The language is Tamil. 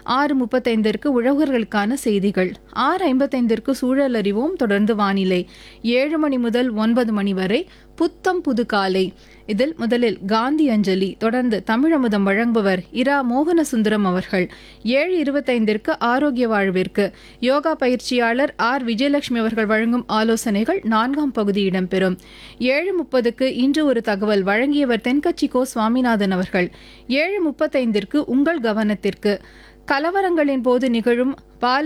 ஆறு முப்பத்தைந்திற்கு உழவர்களுக்கான செய்திகள் ஆறு ஐம்பத்தைந்திற்கு சூழல் அறிவோம் தொடர்ந்து வானிலை ஏழு மணி முதல் ஒன்பது மணி வரை புத்தம் புது காலை இதில் முதலில் காந்தி அஞ்சலி தொடர்ந்து தமிழமுதம் வழங்குபவர் இரா மோகனசுந்தரம் அவர்கள் ஏழு இருபத்தைந்திற்கு ஆரோக்கிய வாழ்விற்கு யோகா பயிற்சியாளர் ஆர் விஜயலட்சுமி அவர்கள் வழங்கும் ஆலோசனைகள் நான்காம் பகுதி இடம்பெறும் ஏழு முப்பதுக்கு இன்று ஒரு தகவல் வழங்கியவர் தென்கட்சி கோ சுவாமிநாதன் அவர்கள் ஏழு முப்பத்தைந்திற்கு உங்கள் கவனத்திற்கு கலவரங்களின் போது நிகழும் பால்